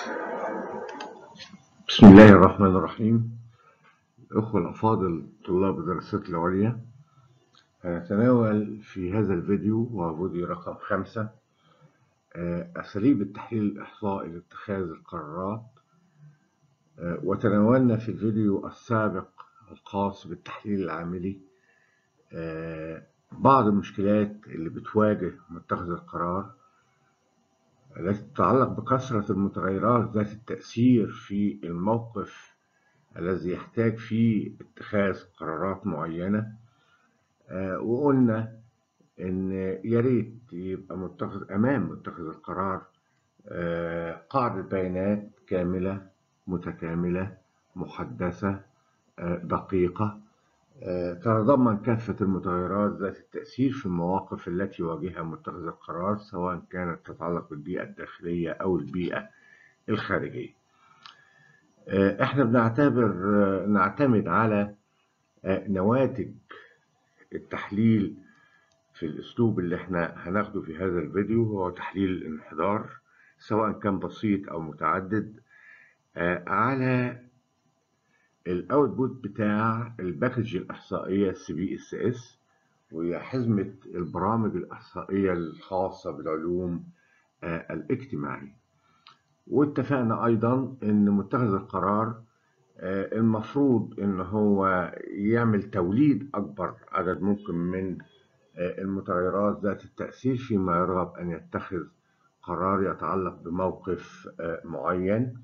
بسم الله الرحمن الرحيم الأخوة الأفاضل طلاب الدراسات العليا هنتناول في هذا الفيديو وهو فيديو رقم خمسة أساليب التحليل الإحصائي لاتخاذ القرارات وتناولنا في الفيديو السابق الخاص بالتحليل العاملي بعض المشكلات اللي بتواجه متخذ القرار التي تتعلق بكثرة المتغيرات ذات التأثير في الموقف الذي يحتاج فيه اتخاذ قرارات معينة وقلنا إن يا ريت يبقى متخذ أمام متخذ القرار قاعدة بيانات كاملة متكاملة محدثة دقيقة تتضمن كافة المتغيرات ذات التأثير في المواقف التي يواجهها متخذ القرار سواء كانت تتعلق بالبيئة الداخلية أو البيئة الخارجية. احنا بنعتبر نعتمد على نواتج التحليل في الأسلوب اللي احنا هناخده في هذا الفيديو هو تحليل الانحدار سواء كان بسيط أو متعدد على الاوتبوت بتاع الباكج الاحصائيه السي بي اس اس وهي حزمه البرامج الاحصائيه الخاصه بالعلوم الاجتماعيه واتفقنا ايضا ان متخذ القرار المفروض ان هو يعمل توليد اكبر عدد ممكن من المتغيرات ذات التاثير فيما يرغب ان يتخذ قرار يتعلق بموقف معين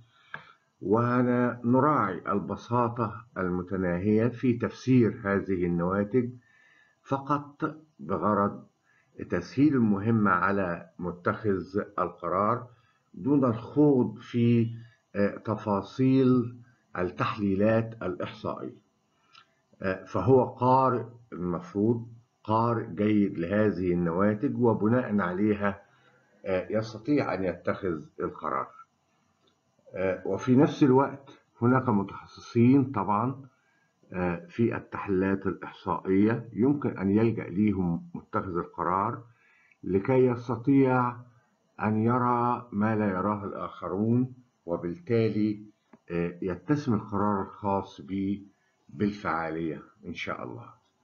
ونراعي البساطة المتناهية في تفسير هذه النواتج فقط بغرض تسهيل المهمة على متخذ القرار دون الخوض في تفاصيل التحليلات الإحصائية فهو قارئ المفروض قارئ جيد لهذه النواتج وبناء عليها يستطيع أن يتخذ القرار وفي نفس الوقت هناك متخصصين طبعا في التحليلات الإحصائية يمكن أن يلجأ ليهم متخذ القرار لكي يستطيع أن يرى ما لا يراه الآخرون وبالتالي يتسم القرار الخاص به بالفعالية إن شاء الله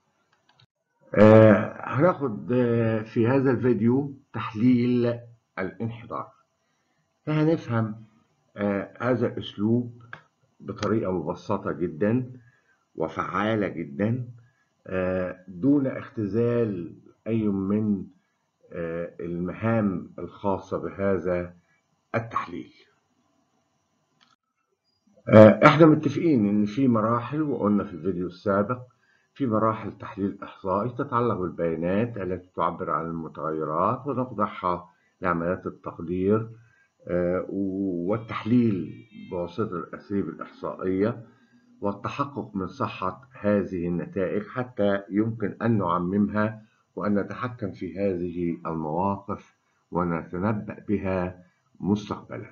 هناخد في هذا الفيديو تحليل الانحدار فهنفهم آه هذا الأسلوب بطريقة مبسطة جدا وفعالة جدا آه دون اختزال أي من آه المهام الخاصة بهذا التحليل احنا متفقين ان في مراحل وقلنا في الفيديو السابق في مراحل تحليل احصائي تتعلق بالبيانات التي تعبر عن المتغيرات ونخضعها لعمليات التقدير والتحليل بواسطة الأساليب الإحصائية والتحقق من صحة هذه النتائج حتى يمكن أن نعممها وأن نتحكم في هذه المواقف ونتنبأ بها مستقبلا.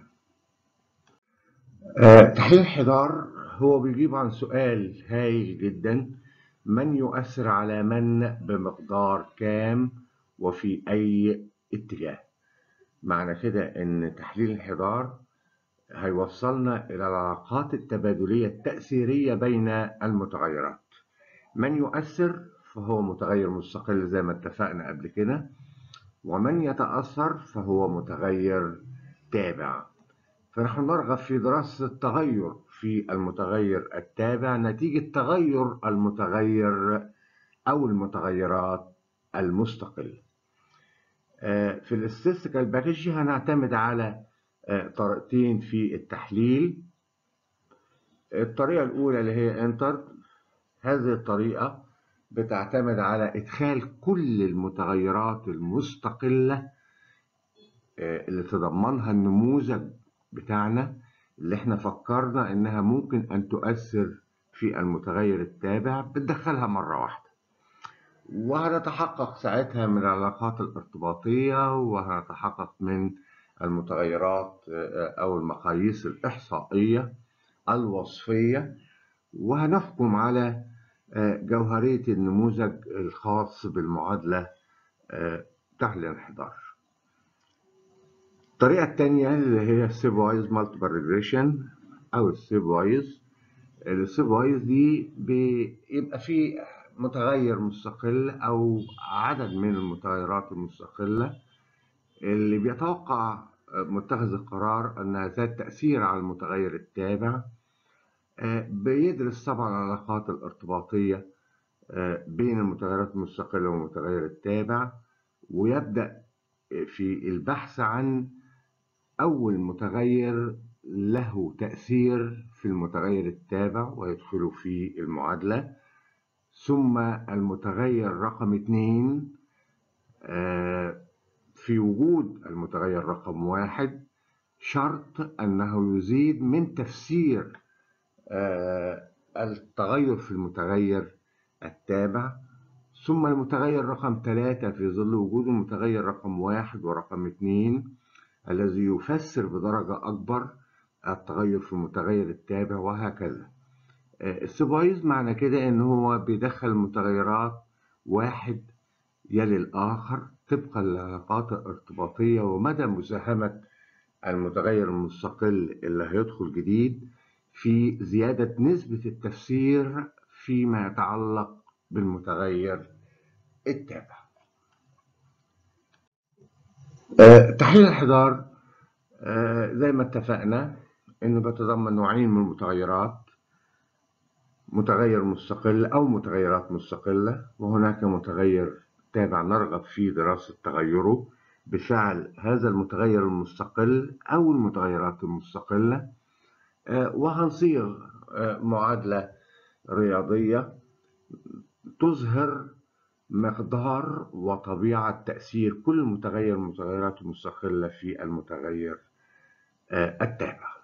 تحليل الحضار هو بيجيب عن سؤال هايل جدا من يؤثر على من بمقدار كام وفي أي اتجاه. معنى كده ان تحليل الحضار هيوصلنا الى العلاقات التبادليه التاثيريه بين المتغيرات من يؤثر فهو متغير مستقل زي ما اتفقنا قبل كده ومن يتاثر فهو متغير تابع فنحن نرغب في دراسه التغير في المتغير التابع نتيجه تغير المتغير او المتغيرات المستقله في الاستاتيكال باكج هنعتمد على طريقتين في التحليل الطريقة الأولى اللي هي انتر هذه الطريقة بتعتمد على إدخال كل المتغيرات المستقلة اللي تضمنها النموذج بتاعنا اللي احنا فكرنا إنها ممكن أن تؤثر في المتغير التابع بتدخلها مرة واحدة وهنتحقق ساعتها من العلاقات الارتباطية وهنتحقق من المتغيرات أو المقاييس الإحصائية الوصفية وهنحكم على جوهرية النموذج الخاص بالمعادلة تحت الانحدار الطريقة التانية اللي هي السيبوايز مالتيبل ريجريشن أو السيبوايز السيبوايز دي بيبقى فيه متغير مستقل أو عدد من المتغيرات المستقلة اللي بيتوقع متخذ القرار أنها ذات تأثير على المتغير التابع بيدرس طبعا العلاقات الارتباطية بين المتغيرات المستقلة والمتغير التابع ويبدأ في البحث عن أول متغير له تأثير في المتغير التابع ويدخل في المعادلة ثم المتغير رقم اتنين في وجود المتغير رقم واحد شرط أنه يزيد من تفسير التغير في المتغير التابع ثم المتغير رقم ثلاثة في ظل وجود المتغير رقم واحد ورقم اتنين الذي يفسر بدرجة أكبر التغير في المتغير التابع وهكذا السبايز معنى كده إن هو بيدخل متغيرات واحد يلي الآخر طبقا للعلاقات الارتباطية ومدى مساهمة المتغير المستقل اللي هيدخل جديد في زيادة نسبة التفسير فيما يتعلق بالمتغير التابع أه تحليل الحضار أه زي ما اتفقنا انه بيتضمن نوعين من المتغيرات متغير مستقل او متغيرات مستقلة وهناك متغير تابع نرغب في دراسة تغيره بفعل هذا المتغير المستقل او المتغيرات المستقلة أه وهنصيغ معادلة رياضية تظهر مقدار وطبيعة تأثير كل متغير من المتغيرات المستقلة في المتغير التابع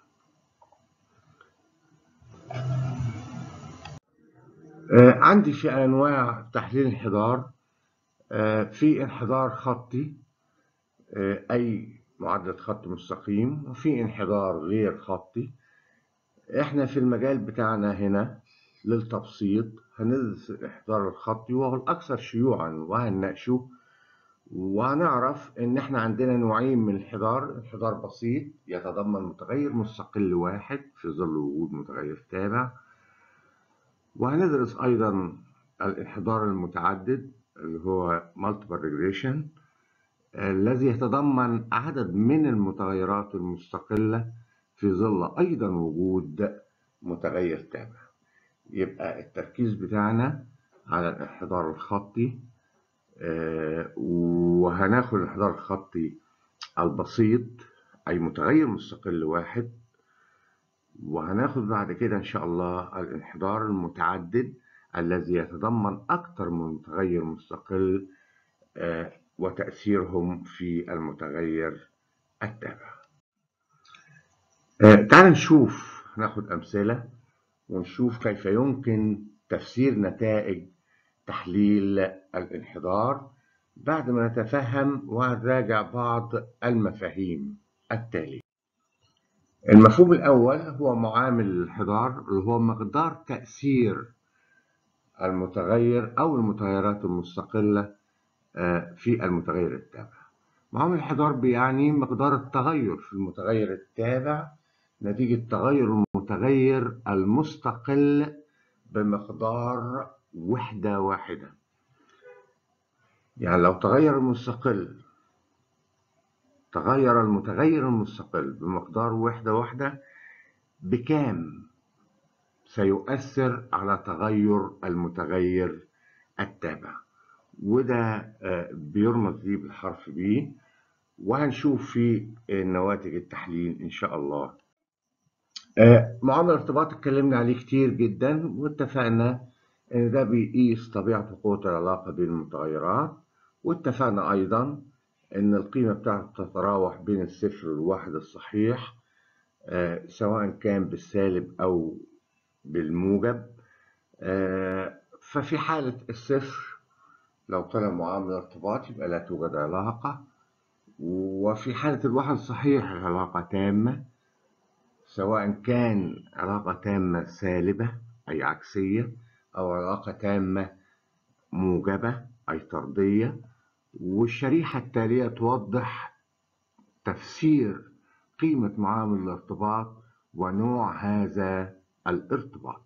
عندي في أنواع تحليل انحدار في انحدار خطي أي معادلة خط مستقيم وفي انحدار غير خطي احنا في المجال بتاعنا هنا للتبسيط هندرس الانحدار الخطي وهو الأكثر شيوعا وهنناقشه وهنعرف إن إحنا عندنا نوعين من الانحدار انحدار بسيط يتضمن متغير مستقل واحد في ظل وجود متغير تابع وهندرس أيضا الانحدار المتعدد اللي هو multiple regression الذي يتضمن عدد من المتغيرات المستقلة في ظل أيضا وجود متغير تابع يبقى التركيز بتاعنا على الانحدار الخطي آه وهناخد الانحدار الخطي البسيط أي متغير مستقل واحد وهناخد بعد كده إن شاء الله الانحدار المتعدد الذي يتضمن أكثر من متغير مستقل آه وتأثيرهم في المتغير التابع آه تعال نشوف ناخد أمثلة ونشوف كيف يمكن تفسير نتائج تحليل الانحدار بعد ما نتفهم ونراجع بعض المفاهيم التالية المفهوم الأول هو معامل الانحدار اللي هو مقدار تأثير المتغير أو المتغيرات المستقلة في المتغير التابع معامل الانحدار بيعني مقدار التغير في المتغير التابع نتيجة تغير المتغير المستقل بمقدار وحدة واحدة يعني لو تغير المستقل تغير المتغير المستقل بمقدار وحدة واحدة بكام سيؤثر على تغير المتغير التابع وده بيرمز ليه بالحرف B وهنشوف في نواتج التحليل إن شاء الله معامل الارتباط اتكلمنا عليه كتير جدا واتفقنا ان ده بيقيس طبيعة قوة العلاقة بين المتغيرات واتفقنا ايضا ان القيمة بتاعته تتراوح بين الصفر والواحد الصحيح سواء كان بالسالب او بالموجب ففي حالة الصفر لو طلع معامل ارتباط يبقى لا توجد علاقة وفي حالة الواحد الصحيح العلاقة تامة سواء كان علاقة تامة سالبة أي عكسية أو علاقة تامة موجبة أي طردية والشريحة التالية توضح تفسير قيمة معامل الارتباط ونوع هذا الارتباط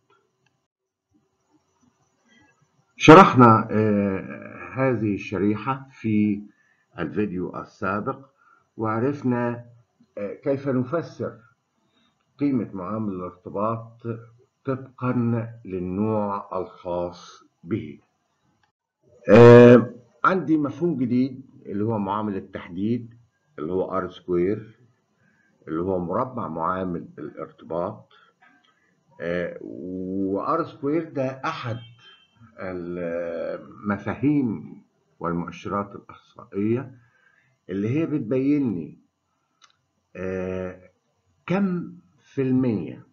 شرحنا آه، هذه الشريحة في الفيديو السابق وعرفنا آه، كيف نفسر قيمة معامل الارتباط طبقا للنوع الخاص به آه، عندي مفهوم جديد اللي هو معامل التحديد اللي هو ار سكوير اللي هو مربع معامل الارتباط وار سكوير ده احد المفاهيم والمؤشرات الاحصائيه اللي هي بتبين لي آه، كم في المية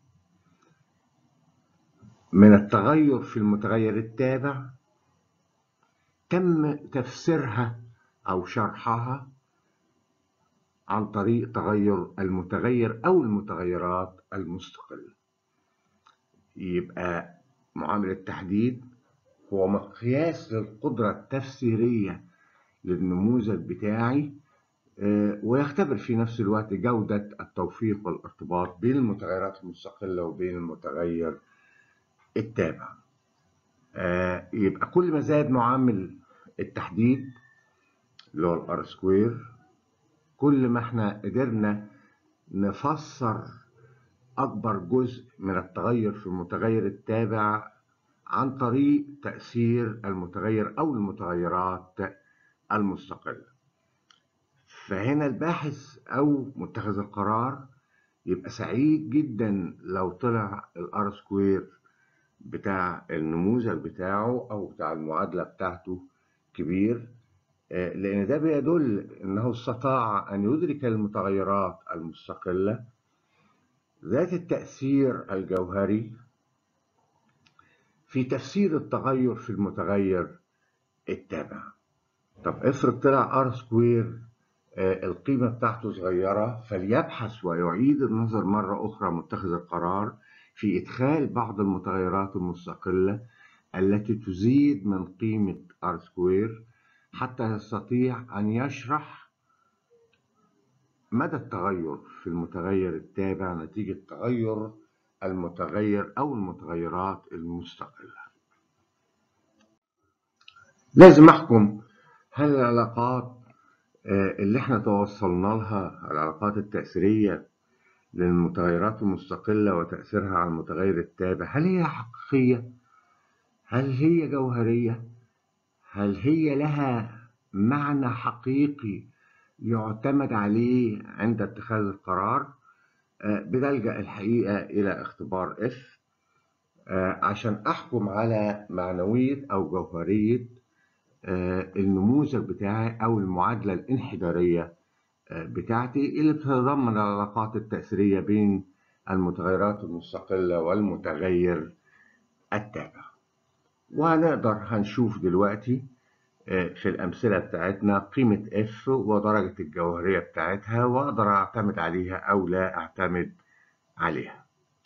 من التغير في المتغير التابع تم تفسيرها أو شرحها عن طريق تغير المتغير أو المتغيرات المستقلة يبقى معامل التحديد هو مقياس للقدرة التفسيرية للنموذج بتاعي آه، ويختبر في نفس الوقت جودة التوفيق والارتباط بين المتغيرات المستقلة وبين المتغير التابع آه، يبقى كل ما زاد معامل التحديد اللي هو الار سكوير كل ما احنا قدرنا نفسر أكبر جزء من التغير في المتغير التابع عن طريق تأثير المتغير أو المتغيرات المستقلة فهنا الباحث أو متخذ القرار يبقى سعيد جدا لو طلع الار سكوير بتاع النموذج بتاعه أو بتاع المعادلة بتاعته كبير آه، لأن ده بيدل أنه استطاع أن يدرك المتغيرات المستقلة ذات التأثير الجوهري في تفسير التغير في المتغير التابع طب افرض طلع ار سكوير آه، القيمة بتاعته صغيرة فليبحث ويعيد النظر مرة أخرى متخذ القرار في إدخال بعض المتغيرات المستقلة التي تزيد من قيمة ار سكوير حتى يستطيع أن يشرح مدى التغير في المتغير التابع نتيجة تغير المتغير أو المتغيرات المستقلة لازم أحكم هل العلاقات آه، اللي احنا توصلنا لها العلاقات التأثيرية للمتغيرات المستقلة وتأثيرها على المتغير التابع هل هي حقيقية؟ هل هي جوهرية؟ هل هي لها معنى حقيقي يعتمد عليه عند اتخاذ القرار آه، بنلجأ الحقيقة إلى اختبار F آه، عشان أحكم على معنوية أو جوهرية آه، النموذج بتاعي أو المعادلة الانحدارية بتاعتي اللي بتتضمن العلاقات التأثيرية بين المتغيرات المستقلة والمتغير التابع وهنقدر هنشوف دلوقتي في الأمثلة بتاعتنا قيمة F ودرجة الجوهرية بتاعتها وأقدر أعتمد عليها أو لا أعتمد عليها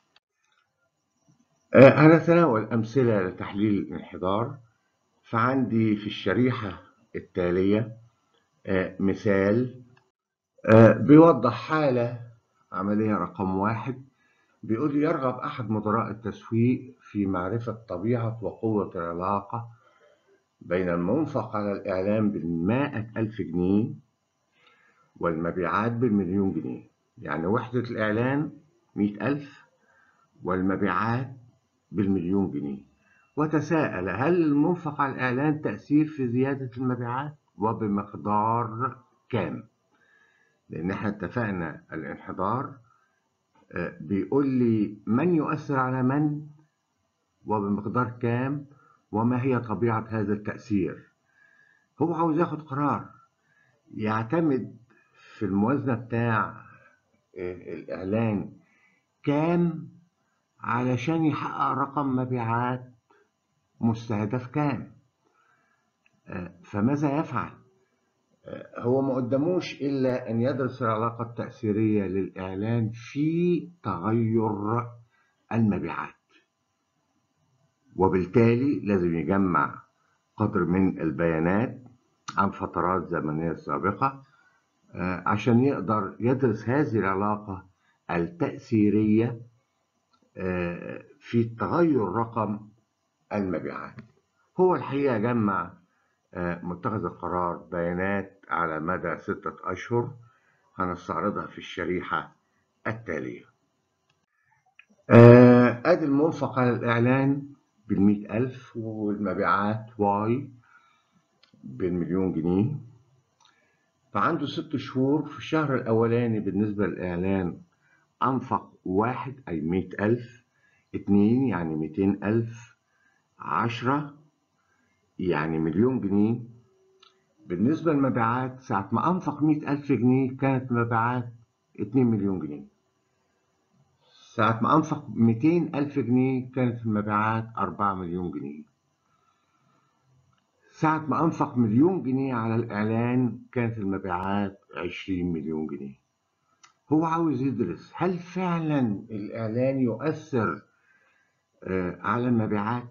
هنتناول أمثلة لتحليل الانحدار فعندي في الشريحة التالية مثال بيوضح حالة عملية رقم واحد بيقول لي يرغب أحد مدراء التسويق في معرفة طبيعة وقوة العلاقة بين المنفق على الإعلام بالمائة ألف جنيه والمبيعات بالمليون جنيه يعني وحدة الإعلان مئة ألف والمبيعات بالمليون جنيه وتساءل هل المنفق على الإعلان تأثير في زيادة المبيعات وبمقدار كام لأن احنا اتفقنا الانحدار بيقول لي من يؤثر على من وبمقدار كام وما هي طبيعة هذا التأثير هو عاوز ياخد قرار يعتمد في الموازنة بتاع الإعلان كام علشان يحقق رقم مبيعات مستهدف كام فماذا يفعل هو ما قدموش إلا أن يدرس العلاقة التأثيرية للإعلان في تغير المبيعات وبالتالي لازم يجمع قدر من البيانات عن فترات زمنية سابقة عشان يقدر يدرس هذه العلاقة التأثيرية في تغير رقم المبيعات هو الحقيقة جمع متخذ القرار بيانات على مدى ستة أشهر هنستعرضها في الشريحة التالية أدي المنفق على الإعلان بالمئة ألف والمبيعات واي بالمليون جنيه فعنده ست شهور في الشهر الأولاني بالنسبة للإعلان أنفق واحد أي مئة ألف اتنين يعني ميتين ألف عشرة يعني مليون جنيه بالنسبة للمبيعات ساعة ما أنفق مئة ألف جنيه كانت مبيعات اتنين مليون جنيه ساعة ما أنفق ميتين ألف جنيه كانت المبيعات أربعة مليون جنيه ساعة ما أنفق مليون جنيه على الإعلان كانت المبيعات عشرين مليون جنيه هو عاوز يدرس هل فعلا الإعلان يؤثر على المبيعات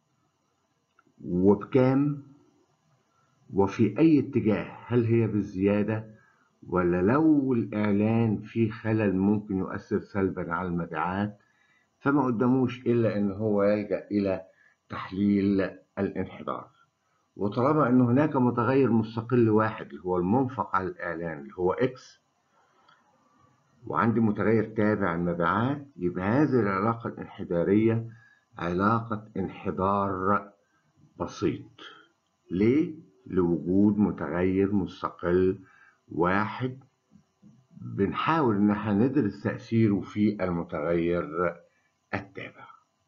وبكام وفي أي اتجاه هل هي بالزيادة ولا لو الإعلان فيه خلل ممكن يؤثر سلبا على المبيعات فما قدموش إلا إن هو يلجأ إلى تحليل الانحدار وطالما إن هناك متغير مستقل واحد اللي هو المنفق على الإعلان اللي هو إكس وعندي متغير تابع المبيعات يبقى هذه العلاقة الانحدارية علاقة انحدار بسيط ليه؟ لوجود متغير مستقل واحد بنحاول ان احنا ندرس تأثيره في المتغير التابع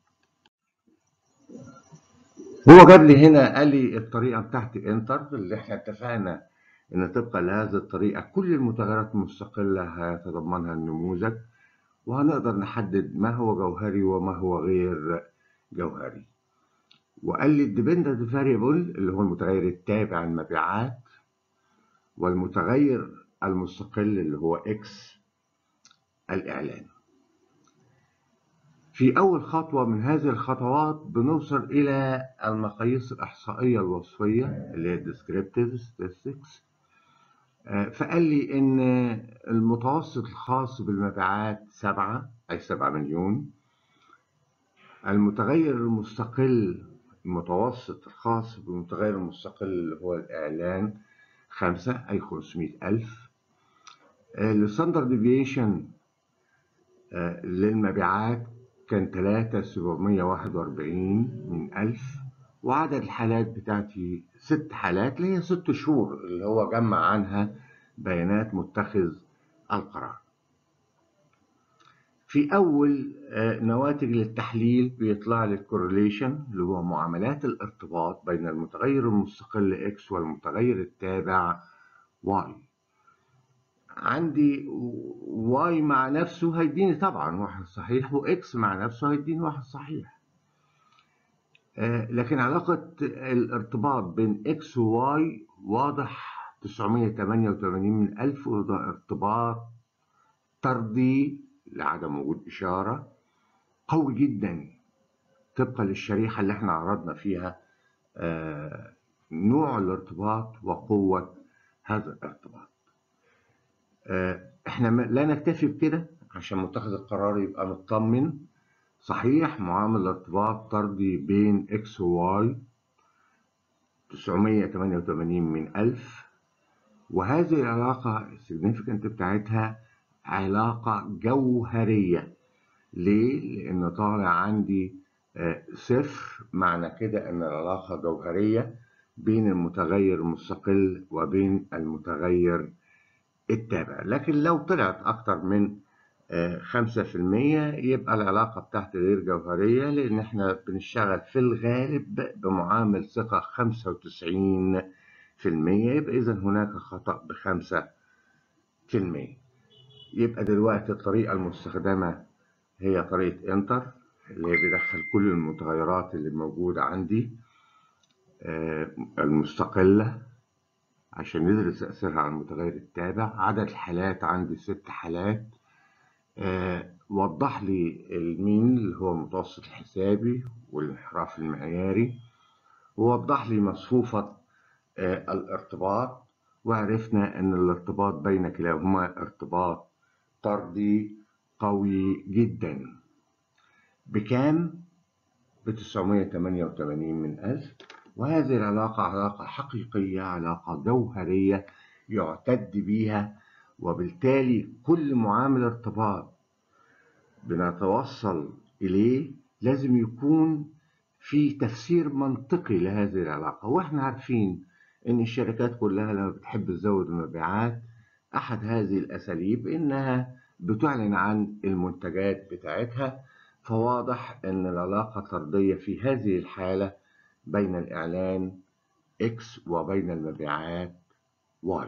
هو جاب لي هنا قال لي الطريقة بتاعت انتر اللي احنا اتفقنا ان طبقا لهذه الطريقة كل المتغيرات المستقلة هيتضمنها النموذج وهنقدر نحدد ما هو جوهري وما هو غير جوهري وقال لي الديبندنت فاريبل اللي هو المتغير التابع المبيعات والمتغير المستقل اللي هو اكس الاعلان في اول خطوه من هذه الخطوات بنوصل الى المقاييس الاحصائيه الوصفيه اللي هي descriptive statistics فقال لي ان المتوسط الخاص بالمبيعات سبعة اي سبعة مليون المتغير المستقل المتوسط الخاص بالمتغير المستقل اللي هو الإعلان خمسة أي خمسمائة ألف الستاندرد ديفيشن للمبيعات كان تلاتة سبعمية واحد وأربعين من ألف وعدد الحالات بتاعتي ست حالات اللي هي ست شهور اللي هو جمع عنها بيانات متخذ القرار في أول نواتج للتحليل بيطلع لي الكورليشن اللي هو معاملات الارتباط بين المتغير المستقل X والمتغير التابع Y عندي Y مع نفسه هيديني طبعا واحد صحيح وإكس مع نفسه هيديني واحد صحيح لكن علاقة الارتباط بين X و Y واضح 988 من ألف وده ارتباط طردي لعدم وجود إشارة قوي جدا طبقا للشريحة اللي احنا عرضنا فيها آه نوع الارتباط وقوة هذا الارتباط آه احنا لا نكتفي بكده عشان متخذ القرار يبقى مطمن صحيح معامل الارتباط طردي بين اكس وواي 988 من ألف وهذه العلاقة السيجنيفيكانت بتاعتها علاقة جوهرية ليه؟ لأن طالع عندي صفر معنى كده أن العلاقة جوهرية بين المتغير المستقل وبين المتغير التابع لكن لو طلعت أكتر من خمسة في المية يبقى العلاقة بتاعتي غير جوهرية لأن احنا بنشتغل في الغالب بمعامل ثقة خمسة وتسعين في المية يبقى إذا هناك خطأ بخمسة في المية يبقى دلوقتي الطريقة المستخدمة هي طريقة انتر اللي هي بيدخل كل المتغيرات اللي موجودة عندي المستقلة عشان ندرس تأثيرها على المتغير التابع عدد الحالات عندي ست حالات وضح لي المين اللي هو المتوسط الحسابي والانحراف المعياري ووضح لي مصفوفة الارتباط وعرفنا ان الارتباط بين كلاهما ارتباط طردي قوي جدا بكام؟ ب 988 من ألف وهذه العلاقة علاقة حقيقية علاقة جوهرية يعتد بها وبالتالي كل معامل ارتباط بنتوصل إليه لازم يكون في تفسير منطقي لهذه العلاقة واحنا عارفين ان الشركات كلها لما بتحب تزود المبيعات احد هذه الاساليب انها بتعلن عن المنتجات بتاعتها فواضح ان العلاقة طردية في هذه الحالة بين الاعلان X وبين المبيعات Y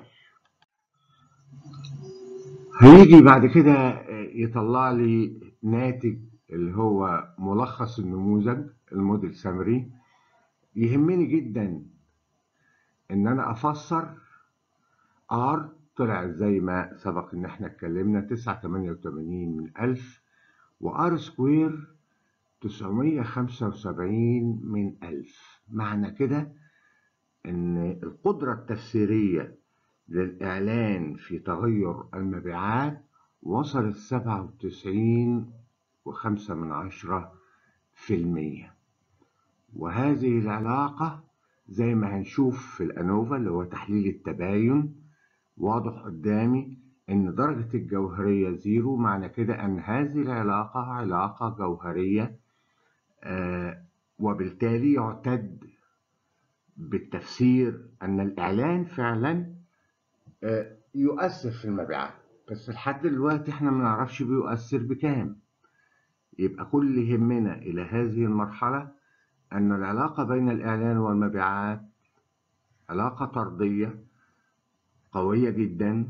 هيجي بعد كده يطلع لي ناتج اللي هو ملخص النموذج الموديل سامري يهمني جدا ان انا افسر R طلع زي ما سبق ان احنا اتكلمنا 988 من 1000 وR سكوير 975 من 1000 معنى كده ان القدرة التفسيرية للإعلان في تغير المبيعات وصلت 97 وخمسة من عشرة في المية وهذه العلاقة زي ما هنشوف في الأنوفا اللي هو تحليل التباين واضح قدامي إن درجة الجوهرية زيرو معنى كده أن هذه العلاقة علاقة جوهرية آه وبالتالي يعتد بالتفسير أن الإعلان فعلا آه يؤثر في المبيعات بس لحد دلوقتي احنا ما نعرفش بيؤثر بكام يبقى كل يهمنا إلى هذه المرحلة أن العلاقة بين الإعلان والمبيعات علاقة طردية قوية جدا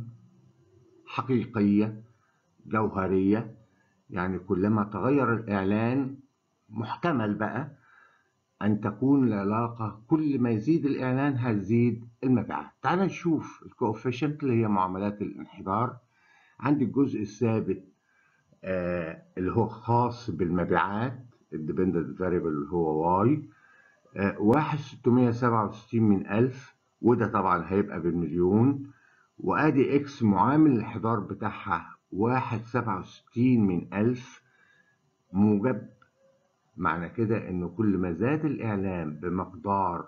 حقيقية جوهرية يعني كلما تغير الإعلان محتمل بقى أن تكون العلاقة كل ما يزيد الإعلان هتزيد المبيعات تعال نشوف الكوفيشنت اللي هي معاملات الانحدار عندي الجزء الثابت آه اللي هو خاص بالمبيعات الديبندنت فاريبل اللي هو واي آه واحد ستمية سبعة وستين من ألف وده طبعا هيبقى بالمليون وادي اكس معامل الانحدار بتاعها واحد سبعة وستين من ألف موجب معنى كده ان كل ما زاد الاعلان بمقدار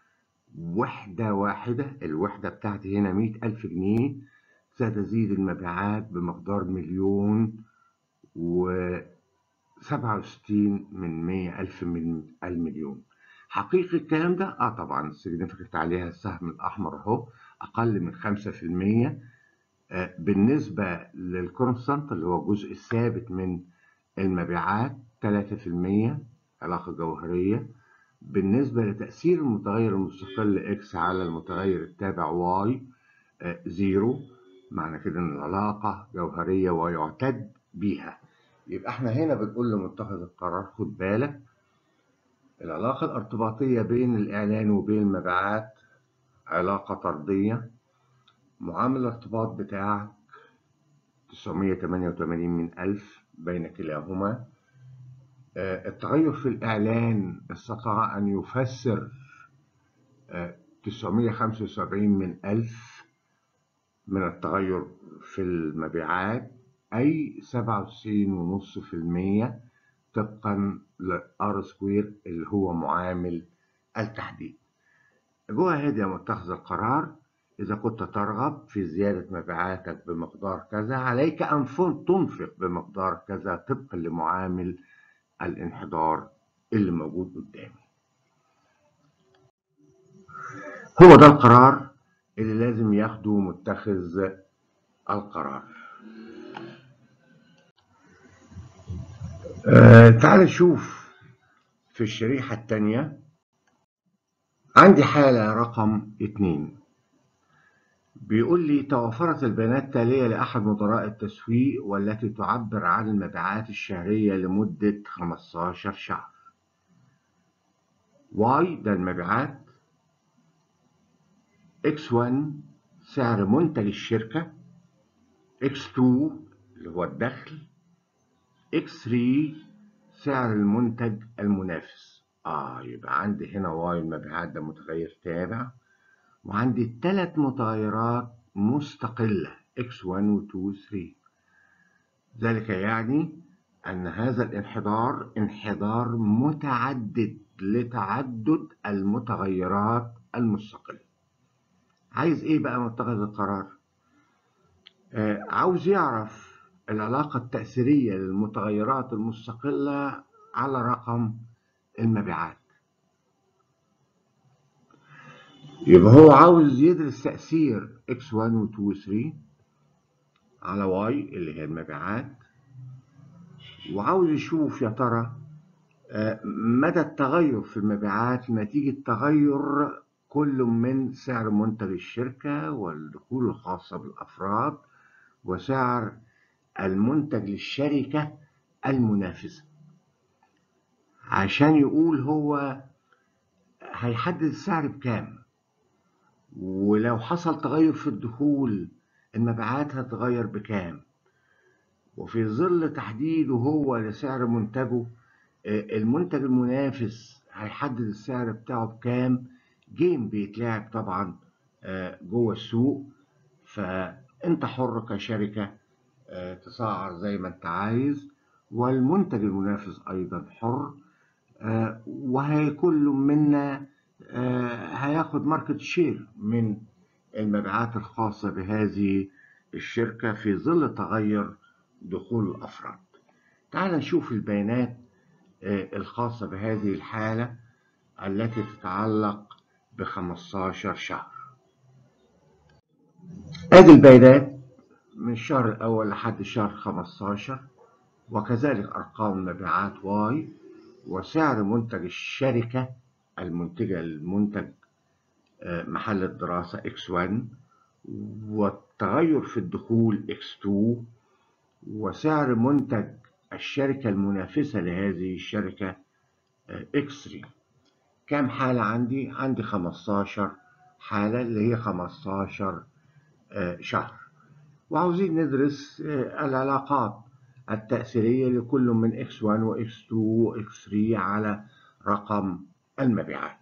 وحدة واحدة الوحدة بتاعتي هنا مية ألف جنيه ستزيد المبيعات بمقدار مليون و سبعة وستين من مية ألف من المليون حقيقي الكلام ده؟ اه طبعا السيجنفكت عليها السهم الأحمر أهو أقل من خمسة في المية آه بالنسبة للكونستانت اللي هو الجزء الثابت من المبيعات تلاتة في المية علاقة جوهرية بالنسبة لتأثير المتغير المستقل إكس على المتغير التابع واي آه زيرو معنى كده إن العلاقة جوهرية ويعتد بيها يبقى احنا هنا بنقول لمتخذ القرار خد بالك العلاقة الارتباطية بين الإعلان وبين المبيعات علاقة طردية معامل الارتباط بتاعك 988 من ألف بين كلاهما التغير في الإعلان استطاع أن يفسر 975 من ألف من التغير في المبيعات أي سبعة وتسعين ونص في المية طبقا لآر سكوير اللي هو معامل التحديد جوه هادي يا متخذ القرار إذا كنت ترغب في زيادة مبيعاتك بمقدار كذا عليك أن تنفق بمقدار كذا طبقا لمعامل الانحدار اللي موجود قدامي هو ده القرار اللي لازم ياخده متخذ القرار آه تعال نشوف في الشريحة التانية عندي حالة رقم اتنين بيقول لي توفرت البيانات التالية لأحد مدراء التسويق والتي تعبر عن المبيعات الشهرية لمدة 15 شهر واي ده المبيعات X1 سعر منتج الشركة X2 اللي هو الدخل X3 سعر المنتج المنافس اه يبقى عندي هنا واي المبيعات ده متغير تابع وعندي ثلاث متغيرات مستقلة x1 و 2 و 3 ذلك يعني أن هذا الانحدار انحدار متعدد لتعدد المتغيرات المستقلة عايز ايه بقى متخذ القرار آه عاوز يعرف العلاقة التأثيرية للمتغيرات المستقلة على رقم المبيعات يبقى هو عاوز يدرس تأثير x1 و 2 و 3 على y اللي هي المبيعات وعاوز يشوف يا ترى مدى التغير في المبيعات نتيجة تغير كل من سعر منتج الشركة والدخول الخاصة بالأفراد وسعر المنتج للشركة المنافسة عشان يقول هو هيحدد السعر بكام ولو حصل تغير في الدخول المبيعات هتتغير بكام وفي ظل تحديده هو لسعر منتجه المنتج المنافس هيحدد السعر بتاعه بكام جيم بيتلعب طبعا جوه السوق فانت حر كشركة تسعر زي ما انت عايز والمنتج المنافس ايضا حر وهي كل منا هياخد ماركت شير من المبيعات الخاصة بهذه الشركة في ظل تغير دخول الأفراد تعال نشوف البيانات الخاصة بهذه الحالة التي تتعلق ب 15 شهر ادي البيانات من الشهر الأول لحد الشهر 15 وكذلك أرقام المبيعات واي وسعر منتج الشركة المنتجة للمنتج محل الدراسة X1 والتغير في الدخول X2 وسعر منتج الشركة المنافسة لهذه الشركة X3 كم حالة عندي؟ عندي 15 حالة اللي هي 15 شهر وعاوزين ندرس العلاقات التأثيرية لكل من X1 و X2 و X3 على رقم المبيعات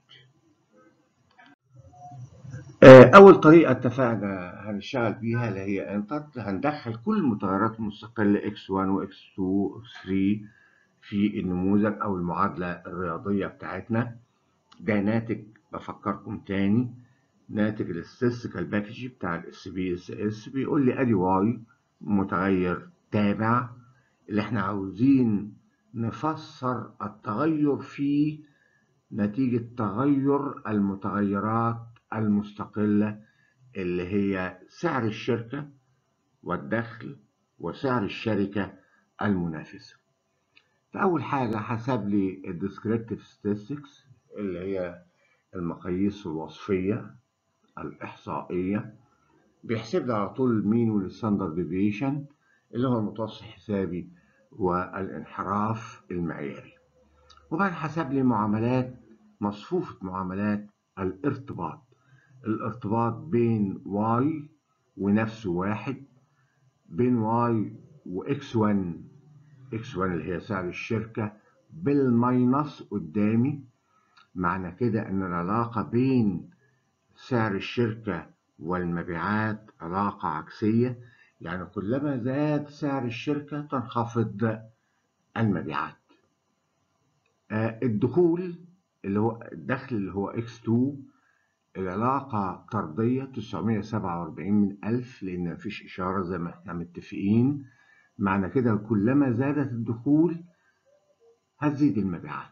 أول طريقة اتفقنا هنشتغل بيها اللي هي انتر هندخل كل المتغيرات المستقلة x1 و x2 و x3 في النموذج أو المعادلة الرياضية بتاعتنا ده ناتج بفكركم تاني ناتج الاستاتستيكال باكج بتاع الاس بي اس اس بيقول لي ادي واي متغير تابع اللي احنا عاوزين نفسر التغير فيه نتيجة تغير المتغيرات المستقلة اللي هي سعر الشركة والدخل وسعر الشركة المنافسة فأول حاجة حسب لي الديسكريبتيف statistics اللي هي المقاييس الوصفية الإحصائية بيحسب لي على طول المين والستاندرد ديفيشن اللي هو المتوسط الحسابي والانحراف المعياري وبعد حسب لي معاملات مصفوفة معاملات الارتباط الارتباط بين y ونفسه واحد بين y و x1 x1 اللي هي سعر الشركة بالماينس قدامي معنى كده ان العلاقة بين سعر الشركة والمبيعات علاقة عكسية يعني كلما زاد سعر الشركة تنخفض المبيعات آه الدخول اللي هو الدخل اللي هو x2 العلاقة طردية 947 من ألف لأن مفيش إشارة زي ما احنا متفقين معنى كده كلما زادت الدخول هتزيد المبيعات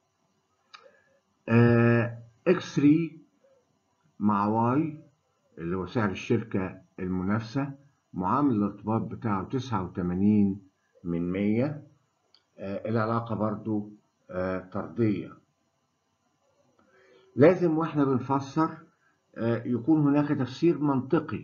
آه X3 مع Y اللي هو سعر الشركة المنافسة معامل الارتباط بتاعه 89 من 100 آه العلاقة برضو آه طردية لازم واحنا بنفسر يكون هناك تفسير منطقي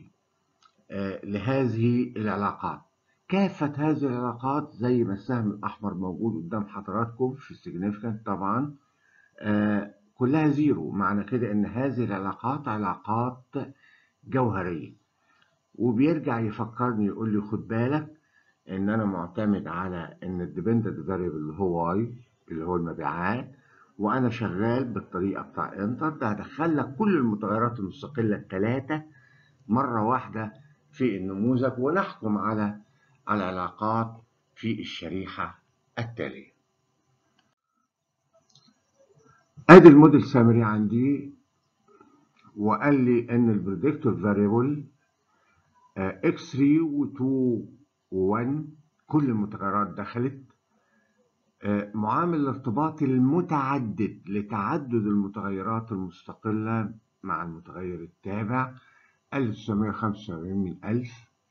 لهذه العلاقات كافة هذه العلاقات زي ما السهم الأحمر موجود قدام حضراتكم في significant طبعا كلها زيرو معنى كده إن هذه العلاقات علاقات جوهرية وبيرجع يفكرني يقول لي خد بالك إن أنا معتمد على إن الديبندنت فاريبل اللي هو واي اللي هو المبيعات وانا شغال بالطريقه بتاع انتر ده هدخل لك كل المتغيرات المستقله الثلاثه مره واحده في النموذج ونحكم على العلاقات في الشريحه التاليه ادي الموديل سامري عندي وقال لي ان البريدكتور فاريبل x3 و2 و1 كل المتغيرات دخلت معامل الارتباط المتعدد لتعدد المتغيرات المستقلة مع المتغير التابع 1975 من 1000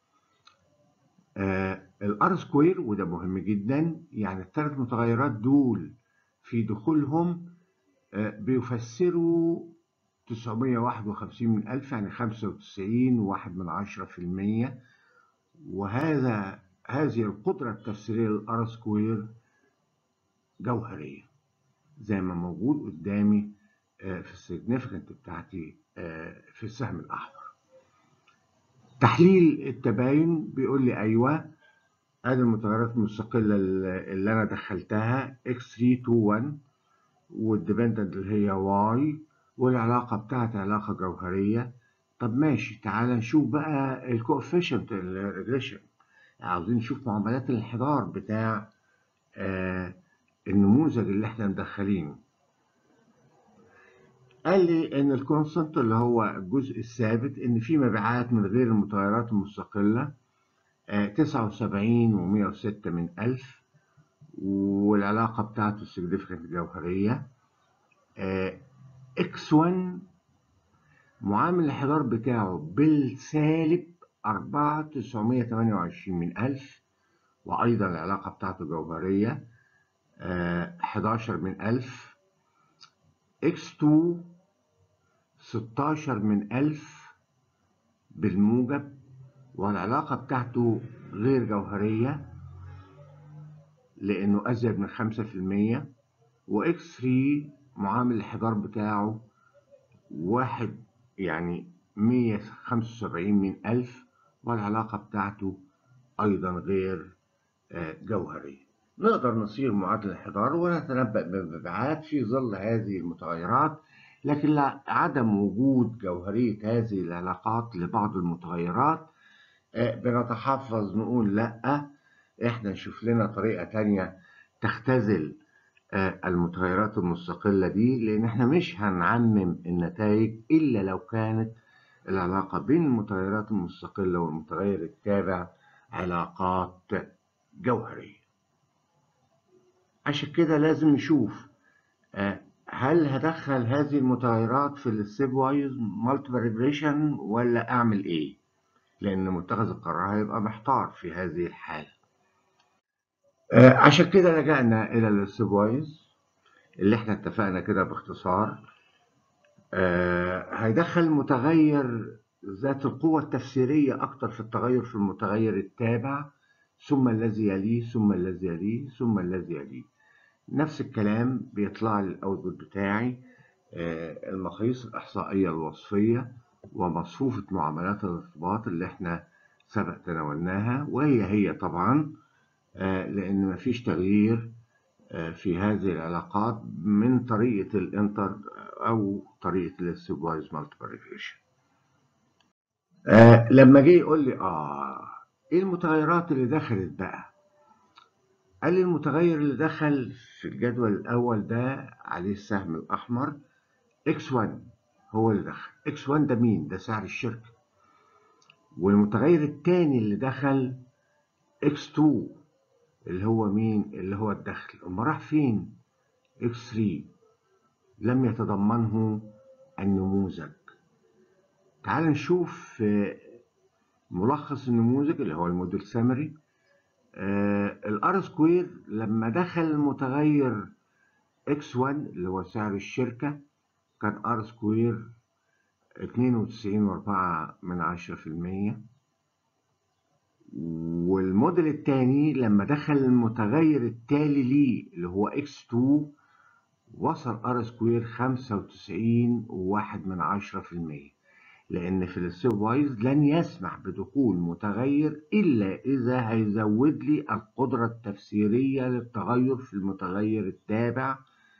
الار سكوير وده مهم جدا يعني الثلاث متغيرات دول في دخولهم بيفسروا 951 من 1000 يعني 95 واحد من عشرة في المية وهذا هذه القدرة التفسيرية للار سكوير جوهرية زي ما موجود قدامي في السيجنيفيكانت بتاعتي في السهم الأحمر تحليل التباين بيقول لي أيوة ادي المتغيرات المستقلة اللي أنا دخلتها x321 والديبندنت اللي هي y والعلاقة بتاعتي علاقة جوهرية طب ماشي تعال نشوف بقى الكوفيشنت الريجريشن عاوزين نشوف معاملات الانحدار بتاع آه النموذج اللي احنا مدخلينه قال لي ان الكونستنت اللي هو الجزء الثابت ان في مبيعات من غير المتغيرات المستقلة تسعة وسبعين ومية وستة من ألف والعلاقة بتاعته السيجنيفيكانت الجوهرية اكس 1 معامل الانحدار بتاعه بالسالب أربعة تسعمية تمانية وعشرين من ألف وأيضا العلاقة بتاعته جوهرية حداشر من ألف اكس 2 ستاشر من ألف بالموجب والعلاقة بتاعته غير جوهرية لأنه أزيد من خمسة في المية وإكس 3 معامل الانحدار بتاعه واحد يعني مية خمسة وسبعين من ألف والعلاقة بتاعته أيضا غير جوهرية نقدر نصير معادلة الانحدار ونتنبأ بمبيعات في ظل هذه المتغيرات لكن عدم وجود جوهرية هذه العلاقات لبعض المتغيرات بنتحفظ نقول لأ احنا نشوف لنا طريقة تانية تختزل المتغيرات المستقلة دي لأن احنا مش هنعمم النتائج إلا لو كانت العلاقة بين المتغيرات المستقلة والمتغير التابع علاقات جوهرية عشان كده لازم نشوف هل هدخل هذه المتغيرات في الستيب وايز مالتيبل ريجريشن ولا اعمل ايه لان متخذ القرار هيبقى محتار في هذه الحاله عشان كده لجأنا الى الستيب وايز اللي احنا اتفقنا كده باختصار هيدخل متغير ذات القوة التفسيرية أكتر في التغير في المتغير التابع ثم الذي يليه ثم الذي يليه ثم الذي يليه نفس الكلام بيطلع لي الاوتبوت بتاعي المقاييس الاحصائيه الوصفيه ومصفوفه معاملات الارتباط اللي احنا سبق تناولناها وهي هي طبعا لان مفيش تغيير في هذه العلاقات من طريقه الانتر او طريقه السيبوايز مالتيبل ريجريشن لما جه يقول لي اه ايه المتغيرات اللي دخلت بقى قال لي المتغير اللي دخل في الجدول الأول ده عليه السهم الأحمر X1 هو اللي دخل X1 ده مين؟ ده سعر الشركة والمتغير التاني اللي دخل X2 اللي هو مين؟ اللي هو الدخل أما راح فين؟ X3 لم يتضمنه النموذج تعال نشوف ملخص النموذج اللي هو الموديل سامري الار سكوير لما دخل المتغير x1 اللي هو سعر الشركة كان ار سكوير اتنين وتسعين واربعة من عشرة في المية والموديل التاني لما دخل المتغير التالي ليه اللي هو x2 وصل ار سكوير خمسة وتسعين وواحد من عشرة في المية لأن في الستيب وايز لن يسمح بدخول متغير إلا إذا هيزود لي القدرة التفسيرية للتغير في المتغير التابع